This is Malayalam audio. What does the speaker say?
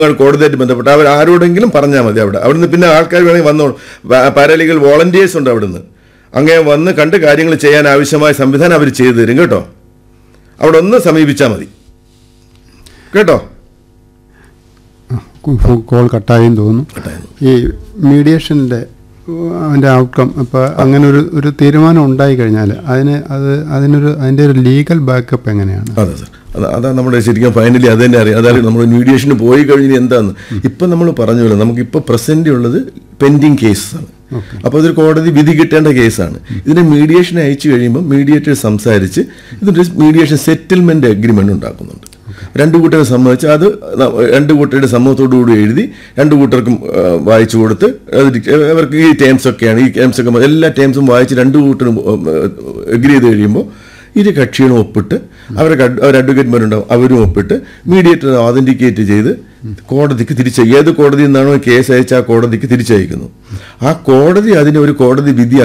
കോടതിയായിട്ട് ബന്ധപ്പെട്ട് അവർ ആരോടെങ്കിലും പറഞ്ഞാൽ മതി അവിടെ അവിടുന്ന് പിന്നെ ആൾക്കാർ വേണമെങ്കിൽ വന്നോളും പാരലികൾ വോളണ്ടിയേഴ്സ് ഉണ്ട് അവിടുന്ന് അങ്ങനെ വന്ന് കണ്ട് കാര്യങ്ങൾ ചെയ്യാൻ ആവശ്യമായ സംവിധാനം അവർ ചെയ്തു തരും കേട്ടോ അവിടെ ഒന്ന് സമീപിച്ചാൽ മതി കേട്ടോ കോൾ കട്ടായെന്ന് തോന്നുന്നു ഈ മീഡിയേഷൻ്റെ അതിൻ്റെ ഔട്ട്കം അപ്പോൾ അങ്ങനെ ഒരു ഒരു തീരുമാനം ഉണ്ടായി കഴിഞ്ഞാൽ അതിന് അത് അതിനൊരു അതിൻ്റെ ഒരു ലീഗൽ ബാക്കപ്പ് എങ്ങനെയാണ് അതെ സാർ അത് അതാണ് നമ്മുടെ ശരിക്കും ഫൈനലി അത് തന്നെ അറിയാം അതായത് നമ്മൾ മീഡിയേഷന് പോയി കഴിഞ്ഞ് എന്താന്ന് ഇപ്പം നമ്മൾ പറഞ്ഞല്ലോ നമുക്കിപ്പോൾ പ്രസന്റ് ഉള്ളത് പെൻഡിങ് കേസാണ് അപ്പോൾ ഇതൊരു കോടതി വിധി കിട്ടേണ്ട കേസാണ് ഇതിനെ മീഡിയേഷൻ അയച്ചു കഴിയുമ്പോൾ മീഡിയേറ്റർ സംസാരിച്ച് ഇതിൻ്റെ മീഡിയേഷൻ സെറ്റിൽമെന്റ് അഗ്രിമെന്റ് ഉണ്ടാക്കുന്നുണ്ട് രണ്ടു കൂട്ടരെ സമ്മതിച്ച് അത് ന- രണ്ട് കൂട്ടരുടെ സമ്മതത്തോടു കൂടി എഴുതി രണ്ട് കൂട്ടർക്കും ആ, വായിച്ചു കൊടുത്ത് അത് ഡിക്- അവർക്ക് ഈ ടേംസ് ഒക്കെയാണ് ഈ ടേംസ് ഒക്കെ എല്ലാ ടേംസും വായിച്ച് രണ്ട് കൂട്ടരും എഗ്രി ചെയ്ത് കഴിയുമ്പോൾ ഇരു കക്ഷികളും ഒപ്പിട്ട് അവരുടെ അവർ അഡ്വക്കേറ്റ്മാരുണ്ടാവും അവരും ഒപ്പിട്ട് മീഡിയേറ്റർ ഓതന്റിക്കേറ്റ് ചെയ്ത് കോടതിക്ക് തിരിച്ച് ഏത് കോടതിയിൽ നിന്നാണോ കേസ് അയച്ച ആ കോടതിക്ക് തിരിച്ചയക്കുന്നു ആ കോടതി അതിനെ ഒരു കോടതി വിധി